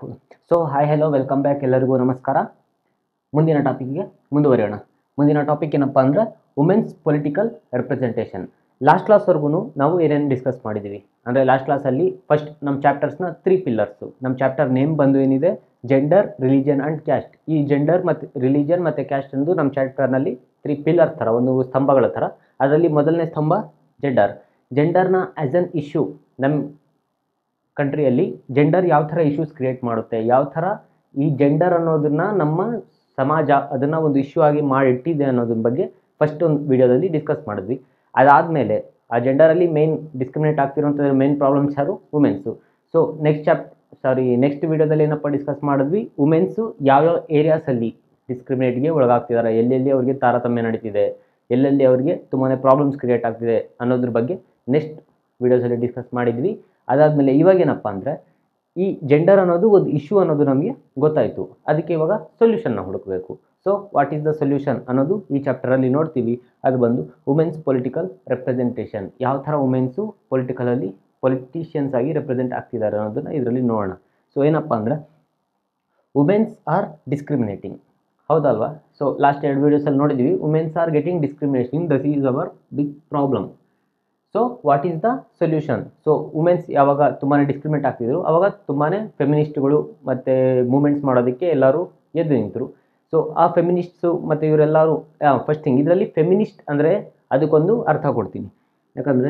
so hi hello welcome back ಎಲ್ಲರಿಗೂ ನಮಸ್ಕಾರ ಮುಂದಿನ ಟಾಪಿಕ್ಗೆ ಮುಂದುವರಿಯೋಣ ಮುಂದಿನ ಟಾಪಿಕ್ ಏನಪ್ಪ ಅಂದರೆ ವುಮೆನ್ಸ್ ಪೊಲಿಟಿಕಲ್ ರೆಪ್ರೆಸೆಂಟೇಷನ್ ಲಾಸ್ಟ್ ಕ್ಲಾಸ್ವರೆಗೂ ನಾವು ಏನೇನು ಡಿಸ್ಕಸ್ ಮಾಡಿದ್ದೀವಿ ಅಂದರೆ ಲಾಸ್ಟ್ ಕ್ಲಾಸಲ್ಲಿ ಫಸ್ಟ್ ನಮ್ಮ ಚಾಪ್ಟರ್ಸ್ನ ತ್ರೀ ಪಿಲ್ಲರ್ಸು ನಮ್ಮ ಚಾಪ್ಟರ್ ನೇಮ್ ಬಂದು ಏನಿದೆ ಜೆಂಡರ್ ರಿಲಿಜನ್ ಆ್ಯಂಡ್ ಕ್ಯಾಸ್ಟ್ ಈ ಜೆಂಡರ್ ಮತ್ತು ರಿಲಿಜನ್ ಮತ್ತು ಕ್ಯಾಸ್ಟ್ ಎಂದು ನಮ್ಮ ಚಾಪ್ಟರ್ನಲ್ಲಿ ತ್ರೀ ಪಿಲ್ಲರ್ ಥರ ಒಂದು ಸ್ತಂಭಗಳ ಥರ ಅದರಲ್ಲಿ ಮೊದಲನೇ ಸ್ತಂಭ ಜೆಂಡರ್ ಜೆಂಡರ್ನ ಆ್ಯಸ್ ಅನ್ ಇಶ್ಯೂ ನಮ್ಮ ಕಂಟ್ರಿಯಲ್ಲಿ ಜೆಂಡರ್ ಯಾವ ಥರ ಇಶ್ಯೂಸ್ ಕ್ರಿಯೇಟ್ ಮಾಡುತ್ತೆ ಯಾವ ಥರ ಈ ಜೆಂಡರ್ ಅನ್ನೋದನ್ನ ನಮ್ಮ ಸಮಾಜ ಅದನ್ನು ಒಂದು ಇಶ್ಯೂ ಆಗಿ ಮಾಡಿಟ್ಟಿದೆ ಅನ್ನೋದ್ರ ಬಗ್ಗೆ ಫಸ್ಟ್ ಒಂದು ವಿಡಿಯೋದಲ್ಲಿ ಡಿಸ್ಕಸ್ ಮಾಡಿದ್ವಿ ಅದಾದಮೇಲೆ ಆ ಜೆಂಡರಲ್ಲಿ ಮೇನ್ ಡಿಸ್ಕ್ರಿಮಿನೇಟ್ ಆಗ್ತಿರೋಂಥ ಮೇನ್ ಪ್ರಾಬ್ಲಮ್ಸ್ ಯಾರು women's so next chap sorry next ವಿಡಿಯೋದಲ್ಲಿ ಏನಪ್ಪ ಡಿಸ್ಕಸ್ ಮಾಡಿದ್ವಿ ವುಮೆನ್ಸು ಯಾವ್ಯಾವ ಏರಿಯಾಸಲ್ಲಿ ಡಿಸ್ಕ್ರಿಮಿನೇಟ್ಗೆ ಒಳಗಾಗ್ತಿದ್ದಾರೆ ಎಲ್ಲೆಲ್ಲಿ ಅವರಿಗೆ ತಾರತಮ್ಯ ನಡೀತಿದೆ ಎಲ್ಲೆಲ್ಲಿ ಅವರಿಗೆ ತುಂಬಾ ಪ್ರಾಬ್ಲಮ್ಸ್ ಕ್ರಿಯೇಟ್ ಆಗ್ತಿದೆ ಅನ್ನೋದ್ರ ಬಗ್ಗೆ ನೆಕ್ಸ್ಟ್ ವಿಡಿಯೋಸಲ್ಲಿ ಡಿಸ್ಕಸ್ ಮಾಡಿದ್ವಿ ಅದಾದಮೇಲೆ ಇವಾಗೇನಪ್ಪ ಅಂದರೆ ಈ ಜೆಂಡರ್ ಅನ್ನೋದು ಒಂದು ಇಶ್ಯೂ ಅನ್ನೋದು ನಮಗೆ ಗೊತ್ತಾಯಿತು ಅದಕ್ಕೆ ಇವಾಗ ಸೊಲ್ಯೂಷನ್ನ ಹುಡುಕಬೇಕು so what is the solution ಅನ್ನೋದು ಈ ಚಾಪ್ಟರಲ್ಲಿ ನೋಡ್ತೀವಿ ಅದು ಬಂದು ವುಮೆನ್ಸ್ ಪೊಲಿಟಿಕಲ್ ರೆಪ್ರೆಸೆಂಟೇಷನ್ ಯಾವ ಥರ ವುಮೆನ್ಸು ಪೊಲಿಟಿಕಲಲ್ಲಿ ಪೊಲಿಟಿಷಿಯನ್ಸ್ ಆಗಿ ರೆಪ್ರೆಸೆಂಟ್ ಆಗ್ತಿದ್ದಾರೆ ಅನ್ನೋದನ್ನು ಇದರಲ್ಲಿ ನೋಡೋಣ ಸೊ ಏನಪ್ಪ ಅಂದರೆ ವುಮೆನ್ಸ್ ಆರ್ ಡಿಸ್ಕ್ರಿಮಿನೇಟಿಂಗ್ ಹೌದಲ್ವಾ ಸೊ ಲಾಸ್ಟ್ ಎರಡು ವೀಡಿಯೋಸಲ್ಲಿ ನೋಡಿದ್ವಿ women's are getting discrimination thus is our big problem so what is the solution so women's ಯಾವಾಗ ತುಂಬಾ ಡಿಸ್ಕ್ರಿಮಿನೇಟ್ ಆಗ್ತಿದ್ರು ಅವಾಗ ತುಂಬಾ ಫೆಮಿನಿಸ್ಟ್ಗಳು ಮತ್ತು ಮೂಮೆಂಟ್ಸ್ ಮಾಡೋದಕ್ಕೆ ಎಲ್ಲರೂ ಎದ್ದು ನಿಂತರು ಸೊ ಆ ಫೆಮಿನಿಸ್ಟ್ಸು ಮತ್ತು ಇವರೆಲ್ಲರೂ ಫಸ್ಟ್ ಥಿಂಗ್ ಇದರಲ್ಲಿ ಫೆಮಿನಿಸ್ಟ್ ಅಂದರೆ ಅದಕ್ಕೊಂದು ಅರ್ಥ ಕೊಡ್ತೀನಿ ಯಾಕಂದರೆ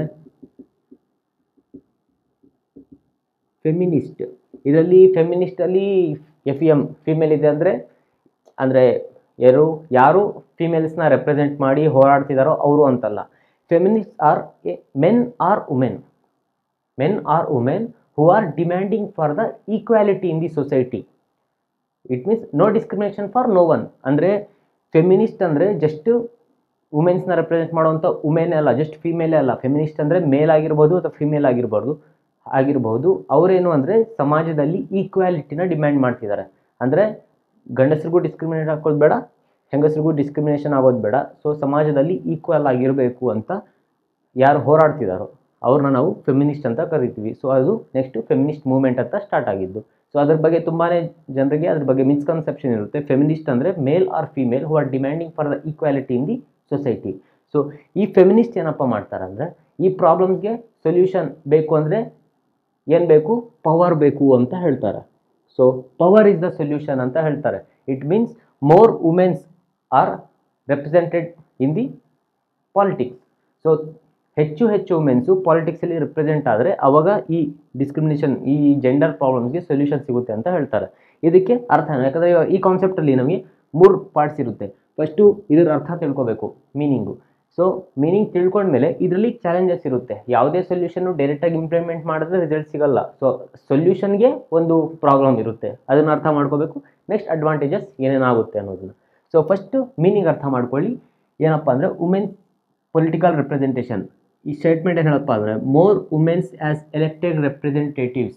ಫೆಮಿನಿಸ್ಟ್ ಇದರಲ್ಲಿ ಫೆಮಿನಿಸ್ಟಲ್ಲಿ ಎಫ್ ಎಮ್ ಫಿಮೇಲ್ ಇದೆ ಅಂದರೆ ಅಂದರೆ ಯಾರು ಯಾರು ಫಿಮೇಲ್ಸ್ನ ರೆಪ್ರೆಸೆಂಟ್ ಮಾಡಿ ಹೋರಾಡ್ತಿದ್ದಾರೋ ಅವರು ಅಂತಲ್ಲ feminist are a men R women men R women who are demanding for the equality in the society it means no discrimination for no one ಅಂದರೆ ಫೆಮಿನಿಸ್ಟ್ ಅಂದರೆ ಜಸ್ಟ್ ವುಮೆನ್ಸ್ನ ರೆಪ್ರೆಸೆಂಟ್ ಮಾಡುವಂಥ ವುಮೆನೇ ಅಲ್ಲ ಜಸ್ಟ್ ಫಿಮೇಲೇ ಅಲ್ಲ ಫೆಮಿನಿಸ್ಟ್ ಅಂದರೆ ಮೇಲ್ ಆಗಿರ್ಬೋದು ಅಥವಾ ಫಿಮೇಲ್ ಆಗಿರ್ಬೋದು ಆಗಿರ್ಬೋದು ಅವರೇನು ಅಂದರೆ ಸಮಾಜದಲ್ಲಿ ಈಕ್ವಾಲಿಟಿನ ಡಿಮ್ಯಾಂಡ್ ಮಾಡ್ತಿದ್ದಾರೆ ಅಂದರೆ ಗಂಡಸರಿಗೂ ಡಿಸ್ಕ್ರಿಮಿನೇಟ್ ಹಾಕೋದು ಬೇಡ ಹೆಂಗಸರಿಗೂ ಡಿಸ್ಕ್ರಿಮಿನೇಷನ್ ಆಗೋದು ಬೇಡ ಸೊ ಸಮಾಜದಲ್ಲಿ ಈಕ್ವಲ್ ಆಗಿರಬೇಕು ಅಂತ ಯಾರು ಹೋರಾಡ್ತಿದ್ದಾರೋ ಅವ್ರನ್ನ ನಾವು ಫೆಮಿನಿಸ್ಟ್ ಅಂತ ಕರಿತೀವಿ ಸೊ ಅದು ನೆಕ್ಸ್ಟ್ ಫೆಮಿನಿಸ್ಟ್ ಮೂವ್ಮೆಂಟ್ ಅಂತ ಸ್ಟಾರ್ಟ್ ಆಗಿದ್ದು ಸೊ ಅದ್ರ ಬಗ್ಗೆ ತುಂಬಾ ಜನರಿಗೆ ಅದ್ರ ಬಗ್ಗೆ ಮಿಸ್ಕನ್ಸೆಪ್ಷನ್ ಇರುತ್ತೆ ಫೆಮಿನಿಸ್ಟ್ ಅಂದರೆ male or female who are demanding for the equality in the society so ಈ ಫೆಮಿನಿಸ್ಟ್ ಏನಪ್ಪ ಮಾಡ್ತಾರೆ ಅಂದರೆ ಈ ಪ್ರಾಬ್ಲಮ್ಸ್ಗೆ ಸೊಲ್ಯೂಷನ್ ಬೇಕು ಅಂದರೆ ಏನು ಬೇಕು ಪವರ್ ಬೇಕು ಅಂತ ಹೇಳ್ತಾರೆ so power is the solution ಅಂತ ಹೇಳ್ತಾರೆ it means more women's are represented in the politics so ಹೆಚ್ಚು ಹೆಚ್ಚು ವುಮೆನ್ಸು ಪಾಲಿಟಿಕ್ಸಲ್ಲಿ ರಿಪ್ರೆಸೆಂಟ್ ಆದರೆ ಅವಾಗ ಈ ಡಿಸ್ಕ್ರಿಮಿನೇಷನ್ ಈ ಜೆಂಡರ್ ಪ್ರಾಬ್ಲಮ್ಸ್ಗೆ ಸೊಲ್ಯೂಷನ್ ಸಿಗುತ್ತೆ ಅಂತ ಹೇಳ್ತಾರೆ ಇದಕ್ಕೆ ಅರ್ಥ ಯಾಕಂದರೆ ಈ ಕಾನ್ಸೆಪ್ಟಲ್ಲಿ ನಮಗೆ ಮೂರು ಪಾರ್ಟ್ಸ್ ಇರುತ್ತೆ ಫಸ್ಟು ಇದರ ಅರ್ಥ ತಿಳ್ಕೊಬೇಕು ಮೀನಿಂಗು ಸೊ ಮೀನಿಂಗ್ ತಿಳ್ಕೊಂಡ್ಮೇಲೆ ಇದರಲ್ಲಿ ಚಾಲೆಂಜಸ್ ಇರುತ್ತೆ ಯಾವುದೇ ಸೊಲ್ಯೂಷನ್ನು ಡೈರೆಕ್ಟಾಗಿ ಇಂಪ್ಲಿಮೆಂಟ್ ಮಾಡಿದ್ರೆ ರಿಸಲ್ಟ್ ಸಿಗಲ್ಲ ಸೊ ಸೊಲ್ಯೂಷನ್ಗೆ ಒಂದು ಪ್ರಾಬ್ಲಮ್ ಇರುತ್ತೆ ಅದನ್ನು ಅರ್ಥ ಮಾಡ್ಕೋಬೇಕು ನೆಕ್ಸ್ಟ್ ಅಡ್ವಾಂಟೇಜಸ್ ಏನೇನಾಗುತ್ತೆ ಅನ್ನೋದನ್ನು ಸೊ ಫಸ್ಟು ಮೀನಿಂಗ್ ಅರ್ಥ ಮಾಡ್ಕೊಳ್ಳಿ ಏನಪ್ಪ ಅಂದರೆ ವುಮೆನ್ ಪೊಲಿಟಿಕಲ್ ರೆಪ್ರೆಸೆಂಟೇಷನ್ ಈ ಸ್ಟೇಟ್ಮೆಂಟ್ ಏನು ಹೇಳಪ್ಪ ಅಂದರೆ more women's as elected representatives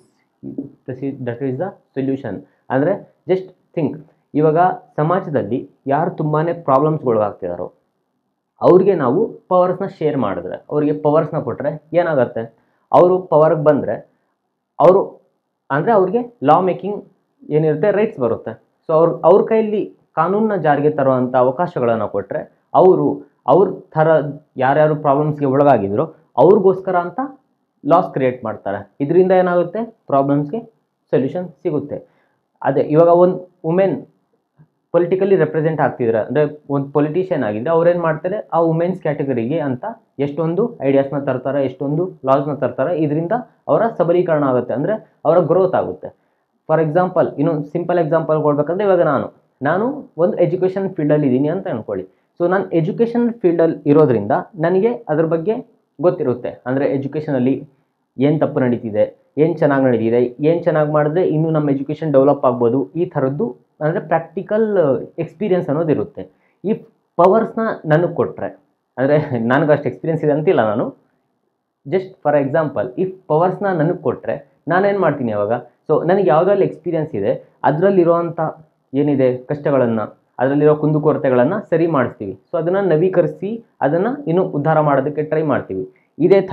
that is the solution ಅಂದರೆ ಜಸ್ಟ್ ಥಿಂಕ್ ಇವಾಗ ಸಮಾಜದಲ್ಲಿ ಯಾರು ತುಂಬಾ ಪ್ರಾಬ್ಲಮ್ಸ್ಗೊಳಗಾಗ್ತಿದಾರೋ ಅವ್ರಿಗೆ ನಾವು ಪವರ್ಸ್ನ ಶೇರ್ ಮಾಡಿದ್ರೆ ಅವರಿಗೆ ಪವರ್ಸ್ನ ಕೊಟ್ಟರೆ ಏನಾಗುತ್ತೆ ಅವರು ಪವರ್ಗೆ ಬಂದರೆ ಅವರು ಅಂದರೆ ಅವ್ರಿಗೆ ಲಾ ಮೇಕಿಂಗ್ ಏನಿರುತ್ತೆ ರೈಟ್ಸ್ ಬರುತ್ತೆ ಸೊ ಅವ್ರ ಅವ್ರ ಕೈಯಲ್ಲಿ ಕಾನೂನನ್ನ ಜಾರಿಗೆ ತರುವಂಥ ಅವಕಾಶಗಳನ್ನು ಕೊಟ್ಟರೆ ಅವರು ಅವ್ರ ಥರ ಯಾರ್ಯಾರು ಪ್ರಾಬ್ಲಮ್ಸ್ಗೆ ಒಳಗಾಗಿದ್ರು ಅವ್ರಿಗೋಸ್ಕರ ಅಂತ ಲಾಸ್ ಕ್ರಿಯೇಟ್ ಮಾಡ್ತಾರೆ ಇದರಿಂದ ಏನಾಗುತ್ತೆ ಪ್ರಾಬ್ಲಮ್ಸ್ಗೆ ಸೊಲ್ಯೂಷನ್ ಸಿಗುತ್ತೆ ಅದೇ ಇವಾಗ ಒಂದು ವುಮೆನ್ ಪೊಲಿಟಿಕಲಿ ರೆಪ್ರೆಸೆಂಟ್ ಆಗ್ತಿದ್ರೆ ಅಂದರೆ ಒಂದು ಪೊಲಿಟಿಷಿಯನ್ ಆಗಿದ್ದರೆ ಅವ್ರೇನು ಮಾಡ್ತಾರೆ ಆ ವುಮೆನ್ಸ್ ಕ್ಯಾಟಗರಿಗೆ ಅಂತ ಎಷ್ಟೊಂದು ಐಡಿಯಾಸ್ನ ತರ್ತಾರೆ ಎಷ್ಟೊಂದು ಲಾಸ್ನ ತರ್ತಾರೆ ಇದರಿಂದ ಅವರ ಸಬಲೀಕರಣ ಆಗುತ್ತೆ ಅಂದರೆ ಅವರ ಗ್ರೋತ್ ಆಗುತ್ತೆ ಫಾರ್ ಎಕ್ಸಾಂಪಲ್ ಇನ್ನೊಂದು ಸಿಂಪಲ್ ಎಕ್ಸಾಂಪಲ್ ಕೊಡ್ಬೇಕಂದ್ರೆ ಇವಾಗ ನಾನು ನಾನು ಒಂದು ಎಜುಕೇಷನ್ ಫೀಲ್ಡಲ್ಲಿ ಇದ್ದೀನಿ ಅಂತ ಅಂದ್ಕೊಳ್ಳಿ ಸೊ ನಾನು ಎಜುಕೇಷನ್ ಫೀಲ್ಡಲ್ಲಿ ಇರೋದ್ರಿಂದ ನನಗೆ ಅದ್ರ ಬಗ್ಗೆ ಗೊತ್ತಿರುತ್ತೆ ಅಂದರೆ ಎಜುಕೇಷನಲ್ಲಿ ಏನು ತಪ್ಪು ನಡೀತಿದೆ ಏನು ಚೆನ್ನಾಗಿ ನಡೀತಿದೆ ಏನು ಚೆನ್ನಾಗಿ ಮಾಡಿದ್ರೆ ಇನ್ನೂ ನಮ್ಮ ಎಜುಕೇಷನ್ ಡೆವಲಪ್ ಆಗ್ಬೋದು ಈ ಥರದ್ದು ಅಂದರೆ ಪ್ರಾಕ್ಟಿಕಲ್ ಎಕ್ಸ್ಪೀರಿಯನ್ಸ್ ಅನ್ನೋದಿರುತ್ತೆ ಈ ಪವರ್ಸ್ನ ನನಗೆ ಕೊಟ್ಟರೆ ಅಂದರೆ ನನಗೆ ಅಷ್ಟು ಎಕ್ಸ್ಪೀರಿಯನ್ಸ್ ಇದೆ ಅಂತಿಲ್ಲ ನಾನು ಜಸ್ಟ್ ಫಾರ್ ಎಕ್ಸಾಂಪಲ್ ಈ ಪವರ್ಸ್ನ ನನಗೆ ಕೊಟ್ಟರೆ ನಾನೇನು ಮಾಡ್ತೀನಿ ಅವಾಗ ಸೊ ನನಗೆ ಯಾವುದ್ರಲ್ಲಿ ಎಕ್ಸ್ಪೀರಿಯನ್ಸ್ ಇದೆ ಅದರಲ್ಲಿರುವಂಥ ಏನಿದೆ ಕಷ್ಟಗಳನ್ನು ಅದರಲ್ಲಿರೋ ಕುಂದುಕೊರತೆಗಳನ್ನು ಸರಿ ಮಾಡಿಸ್ತೀವಿ ಸೊ ಅದನ್ನು ನವೀಕರಿಸಿ ಅದನ್ನು ಇನ್ನೂ ಉದ್ಧಾರ ಮಾಡೋದಕ್ಕೆ ಟ್ರೈ ಮಾಡ್ತೀವಿ ಇದೇ ಥರ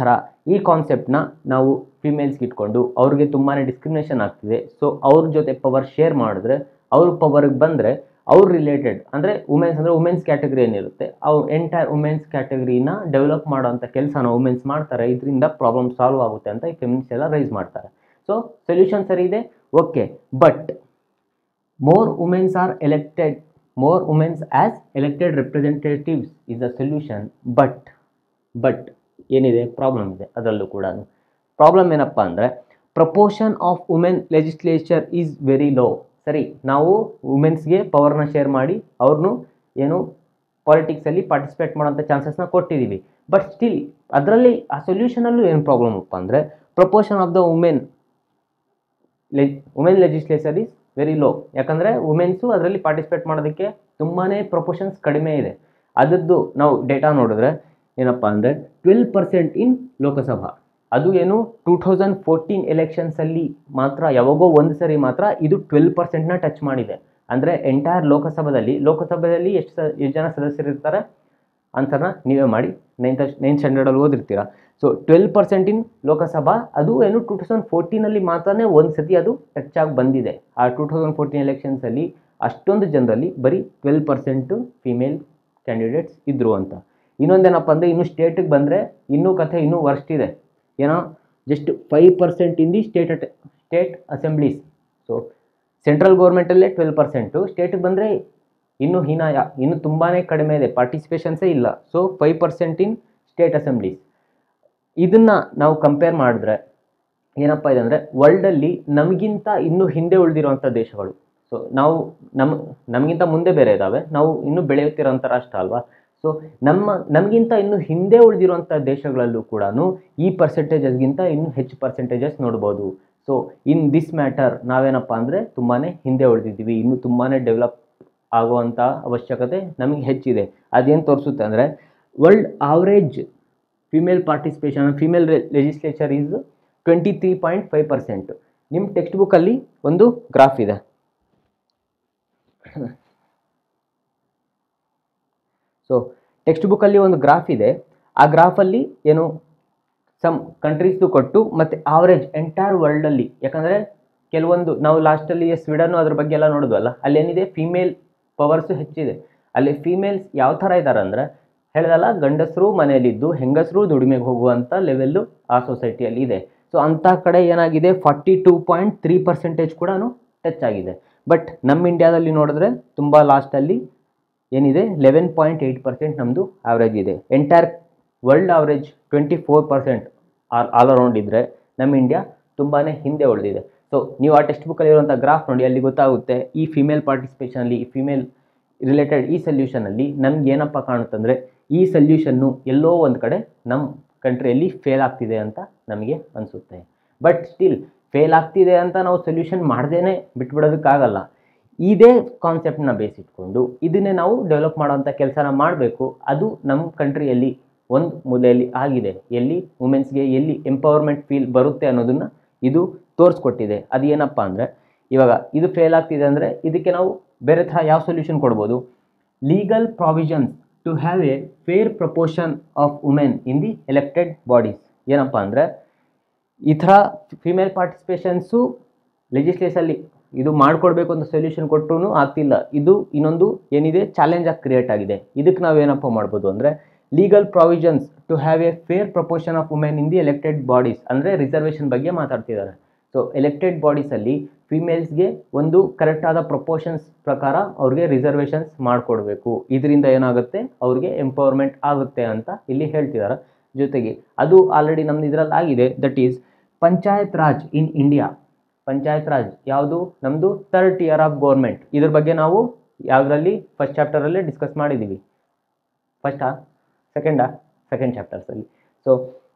ಈ ಕಾನ್ಸೆಪ್ಟ್ನ ನಾವು ಫಿಮೇಲ್ಸ್ಗೆ ಇಟ್ಕೊಂಡು ಅವ್ರಿಗೆ ತುಂಬಾ ಡಿಸ್ಕ್ರಿಮಿನೇಷನ್ ಆಗ್ತಿದೆ ಸೊ ಅವ್ರ ಜೊತೆ ಪವರ್ ಶೇರ್ ಮಾಡಿದ್ರೆ ಅವ್ರ ಪವರ್ಗೆ ಬಂದರೆ ಅವ್ರ ರಿಲೇಟೆಡ್ ಅಂದರೆ ವುಮೆನ್ಸ್ ಅಂದರೆ ವುಮೆನ್ಸ್ ಕ್ಯಾಟಗರಿ ಏನಿರುತ್ತೆ ಅವು ಎಂಟೈರ್ ವುಮೆನ್ಸ್ ಕ್ಯಾಟಗರಿನ ಡೆವಲಪ್ ಮಾಡೋಂಥ ಕೆಲಸನ ವುಮೆನ್ಸ್ ಮಾಡ್ತಾರೆ ಇದರಿಂದ ಪ್ರಾಬ್ಲಮ್ ಸಾಲ್ವ್ ಆಗುತ್ತೆ ಅಂತ ಈ ಫೆಮಿನಿಸ್ಟ್ ಎಲ್ಲ ರೈಸ್ ಮಾಡ್ತಾರೆ ಸೊ ಸೊಲ್ಯೂಷನ್ ಸರಿ ಇದೆ okay but more women are elected more women as elected representatives is the solution but but ಏನಿದೆ ಪ್ರಾಬ್ಲಮ್ ಇದೆ ಅದರಲ್ಲೂ ಕೂಡ ಪ್ರಾಬ್ಲಮ್ ಏನಪ್ಪ ಅಂದರೆ proportion of women legislature is very low ಸರಿ ನಾವು ವುಮೆನ್ಸ್ಗೆ ಪವರ್ನ ಶೇರ್ ಮಾಡಿ ಅವ್ರನ್ನೂ ಏನು ಪಾಲಿಟಿಕ್ಸಲ್ಲಿ ಪಾರ್ಟಿಸಿಪೇಟ್ ಮಾಡೋಂಥ ಚಾನ್ಸಸ್ನ ಕೊಟ್ಟಿದ್ದೀವಿ ಬಟ್ ಸ್ಟಿಲ್ ಅದರಲ್ಲಿ ಆ ಸೊಲ್ಯೂಷನಲ್ಲೂ ಏನು ಪ್ರಾಬ್ಲಮ್ ಅಪ್ಪ ಅಂದರೆ proportion of the women le women legislature is very low ಯಾಕಂದರೆ ವುಮೆನ್ಸು ಅದರಲ್ಲಿ ಪಾರ್ಟಿಸಿಪೇಟ್ ಮಾಡೋದಕ್ಕೆ ತುಂಬಾ ಪ್ರಪೋರ್ಷನ್ಸ್ ಕಡಿಮೆ ಇದೆ ಅದರದ್ದು ನಾವು ಡೇಟಾ ನೋಡಿದ್ರೆ ಏನಪ್ಪ ಅಂದರೆ ಟ್ವೆಲ್ ಪರ್ಸೆಂಟ್ ಇನ್ ಲೋಕಸಭಾ ಅದು ಏನು ಟೂ ಥೌಸಂಡ್ ಫೋರ್ಟೀನ್ ಎಲೆಕ್ಷನ್ಸಲ್ಲಿ ಮಾತ್ರ ಯಾವಾಗೋ ಒಂದು ಸರಿ ಮಾತ್ರ ಇದು ಟ್ವೆಲ್ ಪರ್ಸೆಂಟ್ನ ಟಚ್ ಮಾಡಿದೆ ಅಂದರೆ ಎಂಟೈರ್ ಲೋಕಸಭಾದಲ್ಲಿ ಲೋಕಸಭೆಯಲ್ಲಿ ಎಷ್ಟು ಸ ಎಷ್ಟು ಜನ ಸದಸ್ಯರಿರ್ತಾರೆ ಆನ್ಸರ್ನ ನೀವೇ ಮಾಡಿ ನೈನ್ತ್ ನೈನ್ತ್ ಸ್ಟ್ಯಾಂಡರ್ಡಲ್ಲಿ ಓದಿರ್ತೀರಾ so twelve percent in Lok Sabha ಅದು ಏನು ಟೂ ತೌಸಂಡ್ ಫೋರ್ಟೀನಲ್ಲಿ ಮಾತ್ರನೇ ಒಂದು ಸತಿ ಅದು ಟಚ್ ಆಗಿ ಬಂದಿದೆ ಆ ಟೂ ತೌಸಂಡ್ ಫೋರ್ಟೀನ್ ಎಲೆಕ್ಷನ್ಸಲ್ಲಿ ಅಷ್ಟೊಂದು ಜನರಲ್ಲಿ ಬರೀ ಟ್ವೆಲ್ ಪರ್ಸೆಂಟು ಫಿಮೇಲ್ ಕ್ಯಾಂಡಿಡೇಟ್ಸ್ ಇದ್ದರು ಅಂತ ಇನ್ನೊಂದೇನಪ್ಪ ಅಂದರೆ ಇನ್ನು ಸ್ಟೇಟಿಗೆ ಬಂದರೆ ಇನ್ನೂ ಕಥೆ ಇನ್ನೂ ವರ್ಸ್ಟ್ ಇದೆ ಏನೋ just five percent in the state at state assemblies so central ಗೌರ್ಮೆಂಟಲ್ಲೇ ಟ್ವೆಲ್ ಪರ್ಸೆಂಟು ಸ್ಟೇಟಿಗೆ ಬಂದರೆ ಇನ್ನೂ ಹೀನಾಯ ಇನ್ನು ತುಂಬಾ ಕಡಿಮೆ ಇದೆ ಪಾರ್ಟಿಸಿಪೇಷನ್ಸೇ ಇಲ್ಲ so five percent in state assemblies ಇದನ್ನು ನಾವು ಕಂಪೇರ್ ಮಾಡಿದ್ರೆ ಏನಪ್ಪ ಇದೆ ಅಂದರೆ ವರ್ಲ್ಡಲ್ಲಿ ನಮಗಿಂತ ಇನ್ನೂ ಹಿಂದೆ ಉಳಿದಿರುವಂಥ ದೇಶಗಳು ಸೊ ನಾವು ನಮ್ಮ ನಮಗಿಂತ ಮುಂದೆ ಬೇರೆ ಇದ್ದಾವೆ ನಾವು ಇನ್ನೂ ಬೆಳೆಯುತ್ತಿರೋಂಥ ರಾಷ್ಟ್ರ ಅಲ್ವಾ ಸೊ ನಮ್ಮ ನಮಗಿಂತ ಇನ್ನೂ ಹಿಂದೆ ಉಳಿದಿರುವಂಥ ದೇಶಗಳಲ್ಲೂ ಕೂಡ ಈ ಪರ್ಸೆಂಟೇಜಸ್ಗಿಂತ ಇನ್ನೂ ಹೆಚ್ಚು ಪರ್ಸೆಂಟೇಜಸ್ ನೋಡ್ಬೋದು ಸೊ ಇನ್ ದಿಸ್ ಮ್ಯಾಟರ್ ನಾವೇನಪ್ಪ ಅಂದರೆ ತುಂಬಾ ಹಿಂದೆ ಉಳಿದಿದ್ದೀವಿ ಇನ್ನೂ ತುಂಬಾ ಡೆವಲಪ್ ಆಗುವಂಥ ಅವಶ್ಯಕತೆ ನಮಗೆ ಹೆಚ್ಚಿದೆ ಅದೇನು ತೋರಿಸುತ್ತೆ ಅಂದರೆ world average female participation female legislature is twenty three point five percent ನಿಮ್ಮ ಟೆಕ್ಸ್ಟ್ ಬುಕ್ಕಲ್ಲಿ ಒಂದು ಗ್ರಾಫ್ ಇದೆ ಸೊ ಟೆಕ್ಸ್ಟ್ ಬುಕ್ಕಲ್ಲಿ ಒಂದು ಗ್ರಾಫ್ ಇದೆ ಆ ಗ್ರಾಫಲ್ಲಿ ಏನು ಸಮ್ ಕಂಟ್ರೀಸ್ದು ಕೊಟ್ಟು ಮತ್ತು ಆವ್ರೇಜ್ ಎಂಟೈರ್ ವರ್ಲ್ಡಲ್ಲಿ ಯಾಕಂದರೆ ಕೆಲವೊಂದು ನಾವು ಲಾಸ್ಟಲ್ಲಿ ಸ್ವೀಡನ್ನು ಅದ್ರ ಬಗ್ಗೆ ಎಲ್ಲ ನೋಡಿದ್ವಲ್ಲ ಅಲ್ಲೇನಿದೆ ಫಿಮೇಲ್ ಪವರ್ಸು ಹೆಚ್ಚಿದೆ ಅಲ್ಲಿ ಫಿಮೇಲ್ಸ್ ಯಾವ ಥರ ಇದ್ದಾರೆ ಅಂದರೆ ಹೇಳ್ದಲ್ಲ ಗಂಡಸರು ಮನೆಯಲ್ಲಿದ್ದು ಹೆಂಗಸರು ದುಡಿಮೆಗೆ ಹೋಗುವಂಥ ಲೆವೆಲ್ಲು ಆ ಸೊಸೈಟಿಯಲ್ಲಿ ಇದೆ ಸೊ ಅಂಥ ಕಡೆ ಏನಾಗಿದೆ forty two point three percentage ಕೂಡ ಟಚ್ ಆಗಿದೆ ಬಟ್ ನಮ್ಮ ಇಂಡಿಯಾದಲ್ಲಿ ನೋಡಿದ್ರೆ ತುಂಬ ಲಾಸ್ಟಲ್ಲಿ ಏನಿದೆ ಲೆವೆನ್ ಪಾಯಿಂಟ್ ಏಯ್ಟ್ ಪರ್ಸೆಂಟ್ ನಮ್ಮದು ಆವ್ರೇಜ್ ಇದೆ entire world average twenty four percent all all around ಇದ್ದರೆ ನಮ್ಮ ಇಂಡಿಯಾ ತುಂಬಾ ಹಿಂದೆ ಉಳಿದಿದೆ ಸೊ ನೀವು ಆ ಟೆಕ್ಸ್ಟ್ ಬುಕ್ಕಲ್ಲಿ ಇರುವಂಥ ಗ್ರಾಫ್ ನೋಡಿ ಅಲ್ಲಿ ಗೊತ್ತಾಗುತ್ತೆ ಈ ಫಿಮೇಲ್ ಪಾರ್ಟಿಸಿಪೇಷನಲ್ಲಿ ಈ ಫಿಮೇಲ್ ರಿಲೇಟೆಡ್ ಈ ಸೊಲ್ಯೂಷನಲ್ಲಿ ನಮ್ಗೆ ಏನಪ್ಪ ಕಾಣುತ್ತಂದರೆ ಈ ಸೊಲ್ಯೂಷನ್ನು ಎಲ್ಲೋ ಒಂದು ಕಡೆ ನಮ್ಮ ಕಂಟ್ರಿಯಲ್ಲಿ ಫೇಲ್ ಆಗ್ತಿದೆ ಅಂತ ನಮಗೆ ಅನಿಸುತ್ತೆ ಬಟ್ ಸ್ಟಿಲ್ ಫೇಲ್ ಆಗ್ತಿದೆ ಅಂತ ನಾವು ಸೊಲ್ಯೂಷನ್ ಮಾಡ್ದೇ ಬಿಟ್ಬಿಡೋದಕ್ಕಾಗಲ್ಲ ಇದೇ ಕಾನ್ಸೆಪ್ಟನ್ನ ಬೇಸ್ ಇಟ್ಕೊಂಡು ಇದನ್ನೇ ನಾವು ಡೆವಲಪ್ ಮಾಡೋವಂಥ ಕೆಲಸನ ಮಾಡಬೇಕು ಅದು ನಮ್ಮ ಕಂಟ್ರಿಯಲ್ಲಿ ಒಂದು ಮೂಲೆಯಲ್ಲಿ ಆಗಿದೆ ಎಲ್ಲಿ ವುಮೆನ್ಸ್ಗೆ ಎಲ್ಲಿ ಎಂಪವರ್ಮೆಂಟ್ ಫೀಲ್ ಬರುತ್ತೆ ಅನ್ನೋದನ್ನು ಇದು ತೋರಿಸ್ಕೊಟ್ಟಿದೆ ಅದು ಏನಪ್ಪ ಅಂದರೆ ಇವಾಗ ಇದು ಫೇಲ್ ಆಗ್ತಿದೆ ಅಂದರೆ ಇದಕ್ಕೆ ನಾವು ಬೇರೆ ಥರ ಯಾವ ಸೊಲ್ಯೂಷನ್ ಕೊಡ್ಬೋದು legal provisions to have a fair proportion of women in the elected bodies ಏನಪ್ಪ ಅಂದರೆ ಈ ಥರ ಫಿಮೇಲ್ ಪಾರ್ಟಿಸಿಪೇಷನ್ಸು ಲೆಜಿಸ್ಲೇಷಲ್ಲಿ ಇದು ಮಾಡಿಕೊಡ್ಬೇಕು ಅಂತ ಸೊಲ್ಯೂಷನ್ ಕೊಟ್ಟರು ಆಗ್ತಿಲ್ಲ ಇದು ಇನ್ನೊಂದು ಏನಿದೆ ಚಾಲೆಂಜ್ ಆಗಿ ಕ್ರಿಯೇಟ್ ಆಗಿದೆ ಇದಕ್ಕೆ ನಾವೇನಪ್ಪ ಮಾಡ್ಬೋದು ಅಂದರೆ legal provisions to have a fair proportion of women in the elected bodies ಅಂದರೆ ರಿಸರ್ವೇಷನ್ ಬಗ್ಗೆ ಮಾತಾಡ್ತಿದ್ದಾರೆ ಸೊ ಎಲೆಕ್ಟೆಡ್ ಬಾಡೀಸಲ್ಲಿ ಫಿಮೇಲ್ಸ್ಗೆ ಒಂದು ಕರೆಕ್ಟ್ ಆದ ಪ್ರಪೋರ್ಷನ್ಸ್ ಪ್ರಕಾರ ಅವ್ರಿಗೆ ರಿಸರ್ವೇಷನ್ಸ್ ಮಾಡಿಕೊಡ್ಬೇಕು ಇದರಿಂದ ಏನಾಗುತ್ತೆ ಅವ್ರಿಗೆ ಎಂಪವರ್ಮೆಂಟ್ ಆಗುತ್ತೆ ಅಂತ ಇಲ್ಲಿ ಹೇಳ್ತಿದ್ದಾರೆ ಜೊತೆಗೆ ಅದು ಆಲ್ರೆಡಿ ನಮ್ದು ಇದರಲ್ಲಿ ಆಗಿದೆ that is Panchayat Raj in India Panchayat Raj ಯಾವುದು ನಮ್ಮದು ಥರ್ಡ್ ಟಿಯರ್ ಆಫ್ ಗೌರ್ಮೆಂಟ್ ಇದ್ರ ಬಗ್ಗೆ ನಾವು ಯಾವುದರಲ್ಲಿ ಫಸ್ಟ್ ಚಾಪ್ಟರಲ್ಲೇ ಡಿಸ್ಕಸ್ ಮಾಡಿದ್ದೀವಿ ಫಸ್ಟಾ ಸೆಕೆಂಡಾ ಸೆಕೆಂಡ್ ಚಾಪ್ಟರ್ಸಲ್ಲಿ ಸೊ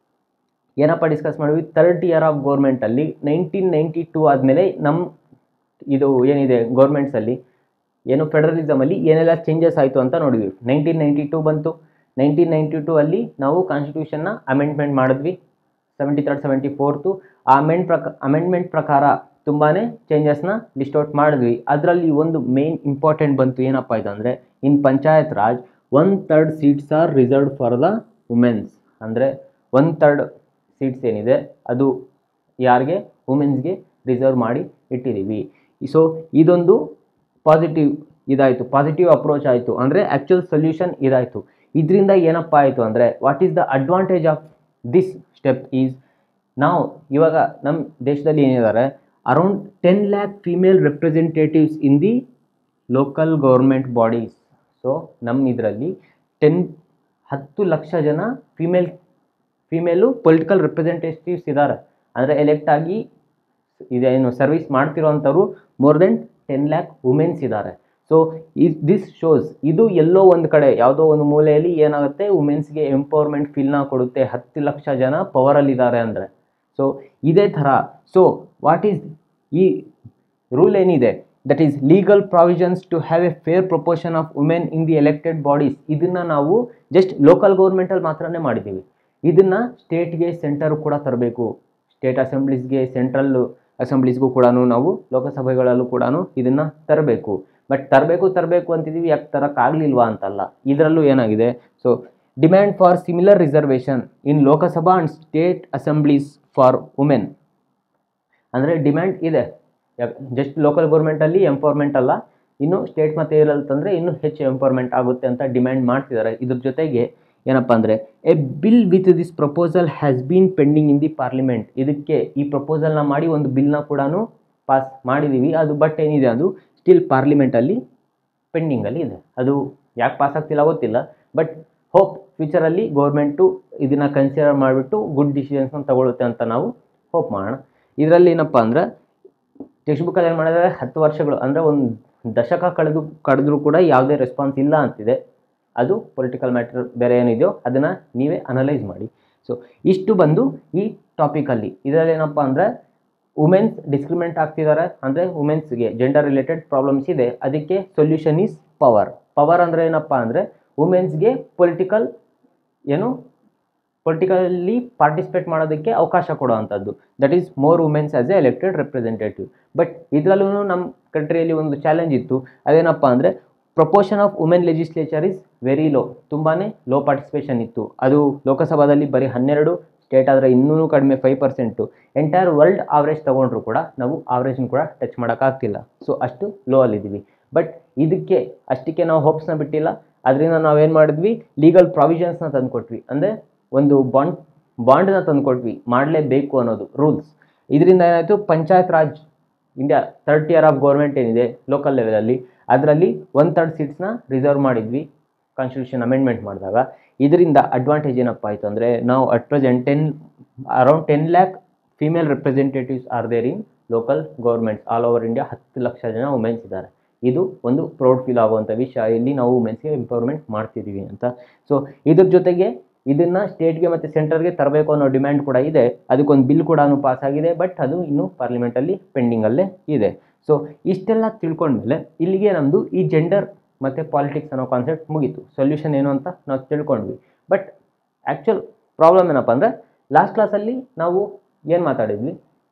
ಏನಪ್ಪ ಡಿಸ್ಕಸ್ ಮಾಡಿದ್ವಿ ಥರ್ಡ್ ಇಯರ್ ಆಫ್ ಗೌರ್ಮೆಂಟಲ್ಲಿ ನೈನ್ಟೀನ್ ನೈಂಟಿ ಟೂ ಆದಮೇಲೆ ನಮ್ಮ ಇದು ಏನಿದೆ ಗೌರ್ಮೆಂಟ್ಸಲ್ಲಿ ಏನು ಫೆಡರಲಿಸಮಲ್ಲಿ ಏನೆಲ್ಲ ಚೇಂಜಸ್ ಆಯಿತು ಅಂತ ನೋಡಿದ್ವಿ ನೈನ್ಟೀನ್ ನೈಂಟಿ ಟೂ ಬಂತು ನೈನ್ಟೀನ್ ನೈಂಟಿ ಟೂ ಅಲ್ಲಿ ನಾವು ಕಾನ್ಸ್ಟಿಟ್ಯೂಷನ್ನ ಅಮೆಂಡ್ಮೆಂಟ್ ಮಾಡಿದ್ವಿ ಸೆವೆಂಟಿ ತರ್ಡ್ ಸೆವೆಂಟಿ ಫೋರ್ತು ಆ ಅಮೆಂಡ್ ಪ್ರಕ ಅಮೆಂಡ್ಮೆಂಟ್ ಪ್ರಕಾರ ತುಂಬಾ ಚೇಂಜಸ್ನ ಲಿಸ್ಟ್ ಔಟ್ ಮಾಡಿದ್ವಿ ಅದರಲ್ಲಿ ಒಂದು ಮೇನ್ ಇಂಪಾರ್ಟೆಂಟ್ ಬಂತು ಏನಪ್ಪ ಇದು ಅಂದರೆ in Panchayat Raj one third seats are reserved for the women's ಅಂದರೆ ಒನ್ ತರ್ಡ್ ಸೀಟ್ಸ್ ಏನಿದೆ ಅದು ಯಾರಿಗೆ ವುಮೆನ್ಸ್ಗೆ ರಿಸರ್ವ್ ಮಾಡಿ ಇಟ್ಟಿದ್ದೀವಿ ಸೊ ಇದೊಂದು ಪಾಸಿಟಿವ್ ಇದಾಯಿತು ಪಾಸಿಟಿವ್ ಅಪ್ರೋಚ್ ಆಯಿತು ಅಂದರೆ ಆ್ಯಕ್ಚುಯಲ್ ಸೊಲ್ಯೂಷನ್ ಇದಾಯಿತು ಇದರಿಂದ ಏನಪ್ಪ ಆಯಿತು ಅಂದರೆ what is the advantage of this step is ನಾವು ಇವಾಗ ನಮ್ಮ ದೇಶದಲ್ಲಿ ಏನಿದ್ದಾರೆ around ten lakh female representatives in the local government bodies so ನಮ್ಮ ಇದರಲ್ಲಿ ಟೆನ್ ಹತ್ತು ಲಕ್ಷ ಜನ ಫಿಮೇಲ್ ಫಿಮೇಲು ಪೊಲಿಟಿಕಲ್ ರೆಪ್ರೆಸೆಂಟೇಟಿವ್ಸ್ ಇದ್ದಾರೆ ಅಂದರೆ ಎಲೆಕ್ಟ್ ಆಗಿ ಇದೇನು ಸರ್ವಿಸ್ ಮಾಡ್ತಿರೋವಂಥವ್ರು more than ten lakh women's ಇದ್ದಾರೆ ಸೊ ಈ ದಿಸ್ ಶೋಸ್ ಇದು ಎಲ್ಲೋ ಒಂದು ಕಡೆ ಯಾವುದೋ ಒಂದು ಮೂಲೆಯಲ್ಲಿ ಏನಾಗುತ್ತೆ ವುಮೆನ್ಸ್ಗೆ ಎಂಪವರ್ಮೆಂಟ್ ಫೀಲ್ನ ಕೊಡುತ್ತೆ ಹತ್ತು ಲಕ್ಷ ಜನ ಪವರಲ್ಲಿದ್ದಾರೆ ಅಂದರೆ ಸೊ ಇದೇ ಥರ ಸೊ ವಾಟ್ ಈಸ್ ಈ ರೂಲ್ ಏನಿದೆ that is legal provisions to have a fair proportion of women in the elected bodies ಇದನ್ನು ನಾವು ಜಸ್ಟ್ ಲೋಕಲ್ ಗೌರ್ಮೆಂಟಲ್ಲಿ ಮಾತ್ರನೇ ಮಾಡಿದ್ದೀವಿ ಇದನ್ನು ಸ್ಟೇಟ್ಗೆ ಸೆಂಟರ್ ಕೂಡ ತರಬೇಕು ಸ್ಟೇಟ್ ಅಸೆಂಬ್ಲೀಸ್ಗೆ ಸೆಂಟ್ರಲ್ ಅಸೆಂಬ್ಲೀಸ್ಗೂ ಕೂಡ ನಾವು ಲೋಕಸಭೆಗಳಲ್ಲೂ ಕೂಡ ಇದನ್ನು ತರಬೇಕು ಬಟ್ ತರಬೇಕು ತರಬೇಕು ಅಂತಿದ್ದೀವಿ ಯಾಕೆ ತರೋಕ್ಕಾಗಲಿಲ್ವಾ ಅಂತಲ್ಲ ಇದರಲ್ಲೂ ಏನಾಗಿದೆ so demand for similar reservation in Lok Sabha and state assemblies for women ಅಂದರೆ ಡಿಮ್ಯಾಂಡ್ ಇದೆ ಜಸ್ಟ್ ಲೋಕಲ್ ಗೌರ್ಮೆಂಟಲ್ಲಿ ಎಂಪವರ್ಮೆಂಟ್ ಅಲ್ಲ ಇನ್ನು ಸ್ಟೇಟ್ ಮತ್ತು ಏರಲ್ಲಿ ತಂದರೆ ಇನ್ನೂ ಹೆಚ್ಚು ಎಂಪವರ್ಮೆಂಟ್ ಆಗುತ್ತೆ ಅಂತ ಡಿಮ್ಯಾಂಡ್ ಮಾಡ್ತಿದ್ದಾರೆ ಇದ್ರ ಜೊತೆಗೆ ಏನಪ್ಪ ಅಂದರೆ a bill with this proposal has been pending in the parliament ಇದಕ್ಕೆ ಈ ಪ್ರಪೋಸಲ್ನ ಮಾಡಿ ಒಂದು ಬಿಲ್ನ ಕೂಡ ಪಾಸ್ ಮಾಡಿದ್ದೀವಿ ಅದು ಬಟ್ ಏನಿದೆ ಅದು ಸ್ಟಿಲ್ ಪಾರ್ಲಿಮೆಂಟಲ್ಲಿ ಪೆಂಡಿಂಗಲ್ಲಿ ಇದೆ ಅದು ಯಾಕೆ ಪಾಸ್ ಆಗ್ತಿಲ್ಲ ಗೊತ್ತಿಲ್ಲ ಬಟ್ ಹೋಪ್ ಫ್ಯೂಚರಲ್ಲಿ ಗೌರ್ಮೆಂಟು ಇದನ್ನು ಕನ್ಸಿಡರ್ ಮಾಡಿಬಿಟ್ಟು ಗುಡ್ ಡಿಸಿಷನ್ಸ್ನ ತಗೊಳುತ್ತೆ ಅಂತ ನಾವು ಹೋಪ್ ಮಾಡೋಣ ಇದರಲ್ಲಿ ಏನಪ್ಪ ಅಂದ್ರೆ ಟೆಕ್ಸ್ಟ್ ಬುಕ್ಕಲ್ಲಿ ಏನು ಮಾಡಿದರೆ ಹತ್ತು ವರ್ಷಗಳು ಅಂದರೆ ಒಂದು ದಶಕ ಕಳೆದು ಕಳೆದ್ರೂ ಕೂಡ ಯಾವುದೇ ರೆಸ್ಪಾನ್ಸ್ ಇಲ್ಲ ಅಂತಿದೆ ಅದು ಪೊಲಿಟಿಕಲ್ ಮ್ಯಾಟರ್ ಬೇರೆ ಏನಿದೆಯೋ ಅದನ್ನು ನೀವೇ ಅನಲೈಸ್ ಮಾಡಿ ಸೊ ಇಷ್ಟು ಬಂದು ಈ ಟಾಪಿಕಲ್ಲಿ ಇದರಲ್ಲಿ ಏನಪ್ಪ ಅಂದರೆ ವುಮೆನ್ಸ್ ಡಿಸ್ಕ್ರಿಮಿನೇಟ್ ಆಗ್ತಿದ್ದಾರೆ ಅಂದರೆ ವುಮೆನ್ಸ್ಗೆ ಜೆಂಡರ್ ರಿಲೇಟೆಡ್ ಪ್ರಾಬ್ಲಮ್ಸ್ ಇದೆ ಅದಕ್ಕೆ ಸೊಲ್ಯೂಷನ್ ಈಸ್ ಪವರ್ ಪವರ್ ಅಂದರೆ ಏನಪ್ಪ ಅಂದರೆ ವುಮೆನ್ಸ್ಗೆ ಪೊಲಿಟಿಕಲ್ ಏನು ಪೊಲಿಟಿಕಲಿ ಪಾರ್ಟಿಸಿಪೇಟ್ ಮಾಡೋದಕ್ಕೆ ಅವಕಾಶ ಕೊಡುವಂಥದ್ದು that is more women's as a elected representative but ಇದರಲ್ಲೂ ನಮ್ಮ ಕಂಟ್ರಿಯಲ್ಲಿ ಒಂದು ಚಾಲೆಂಜ್ ಇತ್ತು ಅದೇನಪ್ಪ ಅಂದರೆ proportion of women legislature is very low ತುಂಬಾ ಲೋ ಪಾರ್ಟಿಸಿಪೇಷನ್ ಇತ್ತು ಅದು ಲೋಕಸಭಾದಲ್ಲಿ ಬರೀ ಹನ್ನೆರಡು ಸ್ಟೇಟ್ ಆದರೆ ಇನ್ನೂ ಕಡಿಮೆ five percent entire world average ತೊಗೊಂಡ್ರು ಕೂಡ ನಾವು ಆವ್ರೇಜ್ನ ಕೂಡ ಟಚ್ ಮಾಡೋಕ್ಕಾಗ್ತಿಲ್ಲ ಸೊ ಅಷ್ಟು ಲೋ ಅಲ್ಲಿದ್ದೀವಿ ಬಟ್ ಇದಕ್ಕೆ ಅಷ್ಟಕ್ಕೆ ನಾವು ಹೋಪ್ಸ್ನ ಬಿಟ್ಟಿಲ್ಲ ಅದರಿಂದ ನಾವೇನು ಮಾಡಿದ್ವಿ ಲೀಗಲ್ ಪ್ರಾವಿಷನ್ಸ್ನ ತಂದುಕೊಟ್ವಿ ಅಂದರೆ ಒಂದು ಬಾಂಡ್ ಬಾಂಡ್ನ ತಂದುಕೊಟ್ವಿ ಮಾಡಲೇಬೇಕು ಅನ್ನೋದು ರೂಲ್ಸ್ ಇದರಿಂದ ಏನಾಯಿತು Panchayat Raj India third year of government ಏನಿದೆ ಲೋಕಲ್ ಲೆವೆಲಲ್ಲಿ ಅದರಲ್ಲಿ ಒನ್ ಥರ್ಡ್ ಸೀಟ್ಸ್ನ ರಿಸರ್ವ್ ಮಾಡಿದ್ವಿ ಕಾನ್ಸ್ಟಿಟ್ಯೂಷನ್ ಅಮೆಂಡ್ಮೆಂಟ್ ಮಾಡಿದಾಗ ಇದರಿಂದ ಅಡ್ವಾಂಟೇಜ್ ಏನಪ್ಪ ಆಯಿತು ಅಂದರೆ ನಾವು at present ten around ten lakh female representatives are there in local governments all over India ಹತ್ತು ಲಕ್ಷ ಜನ ವುಮೆನ್ಸ್ ಇದ್ದಾರೆ ಇದು ಒಂದು ಪ್ರೌಡ್ ಫೀಲ್ ಆಗುವಂಥ ವಿಷಯ ಇಲ್ಲಿ ನಾವು ವುಮೆನ್ಸ್ಗೆ ಎಂಪವರ್ಮೆಂಟ್ ಮಾಡ್ತಿದ್ದೀವಿ ಅಂತ ಸೊ ಇದ್ರ ಜೊತೆಗೆ ಇದನ್ನು ಸ್ಟೇಟ್ಗೆ ಮತ್ತು ಸೆಂಟ್ರಲ್ಗೆ ತರಬೇಕು ಅನ್ನೋ ಡಿಮ್ಯಾಂಡ್ ಕೂಡ ಇದೆ ಅದಕ್ಕೊಂದು ಬಿಲ್ ಕೂಡ ಪಾಸ್ ಆಗಿದೆ ಬಟ್ ಅದು ಇನ್ನೂ ಪಾರ್ಲಿಮೆಂಟಲ್ಲಿ ಪೆಂಡಿಂಗಲ್ಲೇ ಇದೆ ಸೊ ಇಷ್ಟೆಲ್ಲ ತಿಳ್ಕೊಂಡ್ಮೇಲೆ ಇಲ್ಲಿಗೆ ನಮ್ಮದು ಈ ಜೆಂಡರ್ ಮತ್ತು ಪಾಲಿಟಿಕ್ಸ್ ಅನ್ನೋ ಕಾನ್ಸೆಪ್ಟ್ ಮುಗೀತು ಸೊಲ್ಯೂಷನ್ ಏನು ಅಂತ ನಾವು ತಿಳ್ಕೊಂಡ್ವಿ ಬಟ್ ಆ್ಯಕ್ಚುಲ್ ಪ್ರಾಬ್ಲಮ್ ಏನಪ್ಪ ಅಂದರೆ ಲಾಸ್ಟ್ ಕ್ಲಾಸಲ್ಲಿ ನಾವು ಏನು ಮಾತಾಡಿದ್ವಿ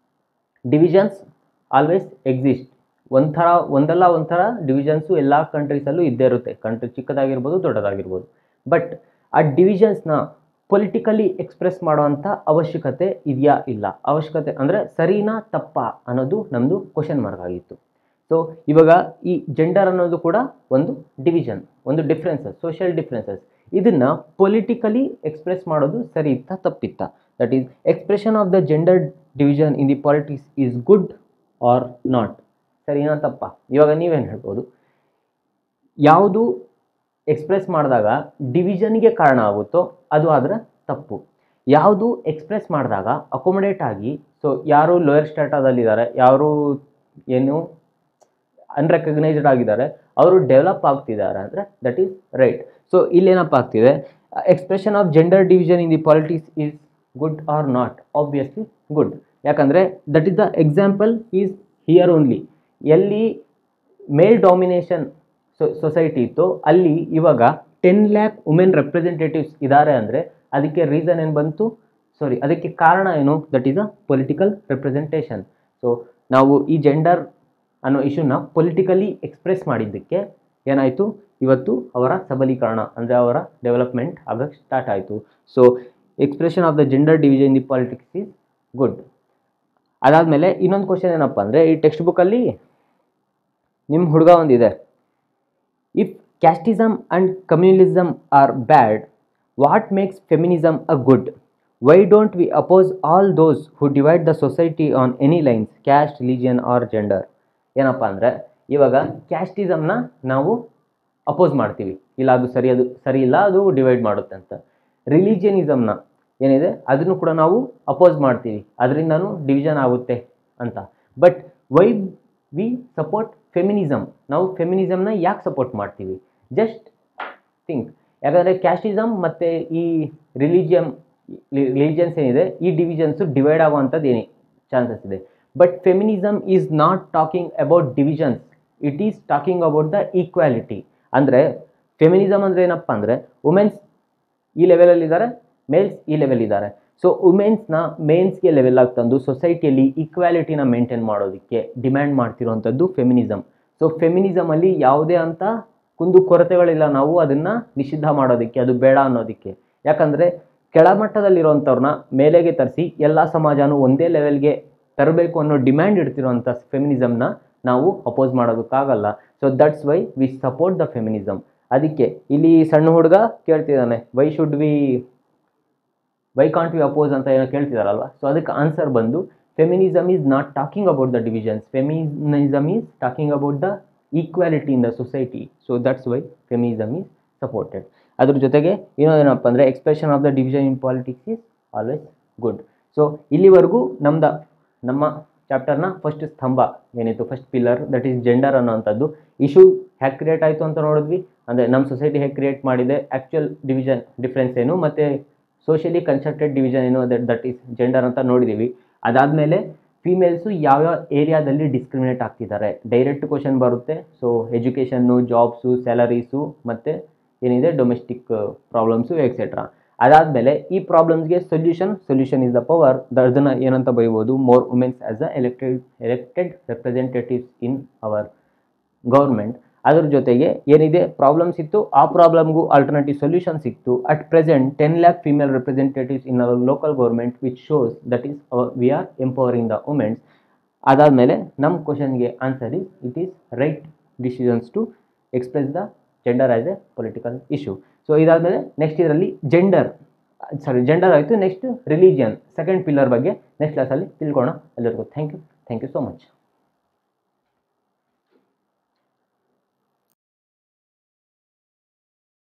ಡಿವಿಷನ್ಸ್ ಆಲ್ವೇಸ್ ಎಕ್ಸಿಸ್ಟ್ ಒಂಥರ ಒಂದಲ್ಲ ಒಂಥರ ಡಿವಿಷನ್ಸು ಎಲ್ಲ ಕಂಟ್ರೀಸಲ್ಲೂ ಇದ್ದೇ ಇರುತ್ತೆ ಕಂಟ್ರಿ ಚಿಕ್ಕದಾಗಿರ್ಬೋದು ದೊಡ್ಡದಾಗಿರ್ಬೋದು ಬಟ್ ಆ ಡಿವಿಷನ್ಸ್ನ ಪೊಲಿಟಿಕಲಿ ಎಕ್ಸ್ಪ್ರೆಸ್ ಮಾಡೋವಂಥ ಅವಶ್ಯಕತೆ ಇದೆಯಾ ಇಲ್ಲ ಅವಶ್ಯಕತೆ ಅಂದರೆ ಸರಿನಾ ತಪ್ಪಾ ಅನ್ನೋದು ನಮ್ಮದು ಕ್ವಶನ್ ಮಾರ್ಕ್ ಆಗಿತ್ತು ಸೊ ಇವಾಗ ಈ ಜೆಂಡರ್ ಅನ್ನೋದು ಕೂಡ ಒಂದು ಡಿವಿಷನ್ ಒಂದು ಡಿಫ್ರೆನ್ಸಸ್ ಸೋಷಿಯಲ್ ಡಿಫ್ರೆನ್ಸಸ್ ಇದನ್ನು ಪೊಲಿಟಿಕಲಿ ಎಕ್ಸ್ಪ್ರೆಸ್ ಮಾಡೋದು ಸರಿ ಇತ್ತಾ ತಪ್ಪಿತ್ತಾ that is expression of the gender division in the politics is good or not ಸರಿನಾ ತಪ್ಪಾ ಇವಾಗ ನೀವೇನು ಹೇಳ್ಬೋದು ಯಾವುದು ಎಕ್ಸ್ಪ್ರೆಸ್ ಮಾಡಿದಾಗ ಡಿವಿಷನ್ಗೆ ಕಾರಣ ಆಗುತ್ತೋ ಅದು ಆದರೆ ತಪ್ಪು ಯಾವುದು ಎಕ್ಸ್ಪ್ರೆಸ್ ಮಾಡಿದಾಗ ಅಕೊಮಡೇಟ್ ಆಗಿ ಸೊ ಯಾರು ಲೋಯರ್ ಸ್ಟಾಟದಲ್ಲಿದ್ದಾರೆ ಯಾರು ಏನು ಅನ್ರೆಕಗ್ನೈಸ್ಡ್ ಆಗಿದ್ದಾರೆ ಅವರು ಡೆವಲಪ್ ಆಗ್ತಿದ್ದಾರೆ ಅಂದರೆ ದಟ್ ಈಸ್ ರೈಟ್ ಸೊ ಇಲ್ಲೇನಪ್ಪ ಆಗ್ತಿದೆ expression of gender division in the politics is good or not obviously good ಯಾಕಂದರೆ that is the example is here only ಎಲ್ಲಿ ಮೇಲ್ ಡಾಮಿನೇಷನ್ ಸೊ ಸೊಸೈಟಿ ಇತ್ತು ಅಲ್ಲಿ ಇವಾಗ ಟೆನ್ ಲ್ಯಾಕ್ ವುಮೆನ್ ರೆಪ್ರೆಸೆಂಟೇಟಿವ್ಸ್ ಇದ್ದಾರೆ ಅಂದರೆ ಅದಕ್ಕೆ ರೀಸನ್ ಏನು ಬಂತು ಸಾರಿ ಅದಕ್ಕೆ ಕಾರಣ ಏನು that is a political representation so ನಾವು ಈ ಜೆಂಡರ್ ಅನ್ನೋ ಇಶ್ಯೂನ ಪೊಲಿಟಿಕಲಿ ಎಕ್ಸ್ಪ್ರೆಸ್ ಮಾಡಿದ್ದಕ್ಕೆ ಏನಾಯಿತು ಇವತ್ತು ಅವರ ಸಬಲೀಕರಣ ಅಂದರೆ ಅವರ ಡೆವಲಪ್ಮೆಂಟ್ ಆಗಕ್ಕೆ ಸ್ಟಾರ್ಟ್ ಆಯಿತು so expression of the gender division in the politics is good ಅದಾದಮೇಲೆ ಇನ್ನೊಂದು ಕ್ವಶನ್ ಏನಪ್ಪ ಅಂದರೆ ಈ ಟೆಕ್ಸ್ಟ್ ಬುಕ್ಕಲ್ಲಿ ನಿಮ್ಮ ಹುಡುಗ ಒಂದಿದೆ if casteism and communalism are bad what makes feminism a good why don't we oppose all those who divide the society on any lines caste religion or gender ಏನಪ್ಪ ಅಂದರೆ ಇವಾಗ ಕ್ಯಾಸ್ಟಿಸಮ್ನ ನಾವು ಅಪೋಸ್ ಮಾಡ್ತೀವಿ ಇಲ್ಲ ಅದು ಸರಿ ಅದು ಸರಿ ಇಲ್ಲ ಅದು ಡಿವೈಡ್ ಮಾಡುತ್ತೆ ಅಂತ ರಿಲಿಜಿಯನಿಸಮ್ನ ಏನಿದೆ ಅದನ್ನು ಕೂಡ ನಾವು ಅಪೋಸ್ ಮಾಡ್ತೀವಿ ಅದರಿಂದನೂ ಡಿವಿಷನ್ ಆಗುತ್ತೆ ಅಂತ but why we support feminism ನಾವು ಫೆಮಿನಿಸಮ್ನ ಯಾಕೆ ಸಪೋರ್ಟ್ ಮಾಡ್ತೀವಿ ಜಸ್ಟ್ ಥಿಂಕ್ ಯಾಕಂದರೆ ಕ್ಯಾಸ್ಟಿಸಮ್ ಮತ್ತು ಈ ರಿಲಿಜಿಯಮ್ ರಿಲಿಜಿಯನ್ಸ್ ಏನಿದೆ ಈ ಡಿವಿಷನ್ಸು ಡಿವೈಡ್ ಆಗುವಂಥದ್ದು ಏನೇ ಚಾನ್ಸಸ್ ಇದೆ but feminism is not talking about divisions it is talking about the equality ಅಂದರೆ ಫೆಮಿನಿಸಮ್ ಅಂದರೆ ಏನಪ್ಪ ಅಂದರೆ ವುಮೆನ್ಸ್ ಈ ಲೆವೆಲಲ್ಲಿದ್ದಾರೆ ಮೇಲ್ಸ್ ಈ ಲೆವೆಲ್ ಇದ್ದಾರೆ ಸೊ ವುಮೆನ್ಸ್ನ ಮೇನ್ಸ್ಗೆ ಲೆವೆಲ್ ಆಗಿ ತಂದು ಸೊಸೈಟಿಯಲ್ಲಿ ಈಕ್ವಾಲಿಟಿನ ಮೇಂಟೈನ್ ಮಾಡೋದಕ್ಕೆ ಡಿಮ್ಯಾಂಡ್ ಮಾಡ್ತಿರುವಂಥದ್ದು ಫೆಮಿನಿಸಮ್ ಸೊ ಫೆಮಿನಿಸಮಲ್ಲಿ ಯಾವುದೇ ಅಂತ ಕುಂದು ಕೊರತೆಗಳಿಲ್ಲ ನಾವು ಅದನ್ನು ನಿಷಿದ್ಧ ಮಾಡೋದಕ್ಕೆ ಅದು ಬೇಡ ಅನ್ನೋದಕ್ಕೆ ಯಾಕಂದರೆ ಕೆಳಮಟ್ಟದಲ್ಲಿರುವಂಥವ್ರನ್ನ ಮೇಲೆಗೆ ತರಿಸಿ ಎಲ್ಲ ಸಮಾಜನೂ ಒಂದೇ ಲೆವೆಲ್ಗೆ ತರಬೇಕು ಅನ್ನೋ ಡಿಮ್ಯಾಂಡ್ ಇಡ್ತಿರುವಂಥ ಫೆಮಿನಿಸಮ್ನ ನಾವು ಅಪೋಸ್ ಮಾಡೋದಕ್ಕಾಗಲ್ಲ so that's why we support the feminism ಅದಕ್ಕೆ ಇಲ್ಲಿ ಸಣ್ಣ ಹುಡುಗ ಕೇಳ್ತಿದ್ದಾನೆ why should we why can't we oppose ಅಂತ ಏನೋ ಕೇಳ್ತಿದಾರಲ್ವ ಸೊ ಅದಕ್ಕೆ ಆನ್ಸರ್ ಬಂದು feminism is not talking about the divisions feminism is talking about the equality in the society so that's why feminism is supported ಅದ್ರ ಜೊತೆಗೆ ಇನ್ನೊಂದೇನಪ್ಪ ಅಂದರೆ expression of the division in politics is always good so ಇಲ್ಲಿವರೆಗೂ ನಮ್ದು ನಮ್ಮ ಚಾಪ್ಟರ್ನ first ಸ್ತಂಭ ಏನಿತ್ತು first pillar that is gender ಅನ್ನೋವಂಥದ್ದು ಇಶ್ಯೂ ಹ್ಯಾಕ್ ಕ್ರಿಯೇಟ್ ಆಯಿತು ಅಂತ ನೋಡಿದ್ವಿ ಅಂದರೆ ನಮ್ಮ ಸೊಸೈಟಿ ಹೇಗೆ ಕ್ರಿಯೇಟ್ ಮಾಡಿದೆ ಆ್ಯಕ್ಚುಯಲ್ ಡಿವಿಷನ್ ಡಿಫ್ರೆನ್ಸ್ ಏನು ಮತ್ತು ಸೋಷಿಯಲಿ ಕನ್ಸ್ಟ್ರಕ್ಟೆಡ್ ಡಿವಿಷನ್ ಏನು ದಟ್ ದಟ್ ಈಸ್ ಜೆಂಡರ್ ಅಂತ ನೋಡಿದ್ದೀವಿ ಅದಾದಮೇಲೆ ಫೀಮೇಲ್ಸು ಯಾವ್ಯಾವ ಏರಿಯಾದಲ್ಲಿ ಡಿಸ್ಕ್ರಿಮಿನೇಟ್ ಆಗ್ತಿದ್ದಾರೆ ಡೈರೆಕ್ಟ್ ಕ್ವಶನ್ ಬರುತ್ತೆ ಸೊ ಎಜುಕೇಷನ್ನು ಜಾಬ್ಸು ಸ್ಯಾಲರೀಸು ಮತ್ತು ಏನಿದೆ ಡೊಮೆಸ್ಟಿಕ್ ಪ್ರಾಬ್ಲಮ್ಸು ಎಕ್ಸೆಟ್ರಾ ಅದಾದಮೇಲೆ ಈ ಪ್ರಾಬ್ಲಮ್ಸ್ಗೆ solution solution is the power ಅದನ್ನು ಏನಂತ ಬೈಬೋದು more women's as a elected elected representatives in our government ಅದ್ರ ಜೊತೆಗೆ ಏನಿದೆ ಪ್ರಾಬ್ಲಮ್ಸ್ ಇತ್ತು ಆ ಪ್ರಾಬ್ಲಮ್ಗೂ ಆಲ್ಟರ್ನೇಟಿವ್ ಸೊಲ್ಯೂಷನ್ ಸಿಕ್ತು at present ten lakh female representatives in hour local government which shows that is we are empowering the womens ಅದಾದಮೇಲೆ ನಮ್ಮ ಕ್ವಶನ್ಗೆ answer is it is right decisions to express the gender as a political issue so ಇದಾದಮೇಲೆ next ಇದರಲ್ಲಿ gender sorry gender ಆಯಿತು next religion second pillar ಬಗ್ಗೆ next ಕ್ಲಾಸಲ್ಲಿ ತಿಳ್ಕೊಳ್ಳೋಣ ಎಲ್ಲರಿಗೂ thank you thank you so much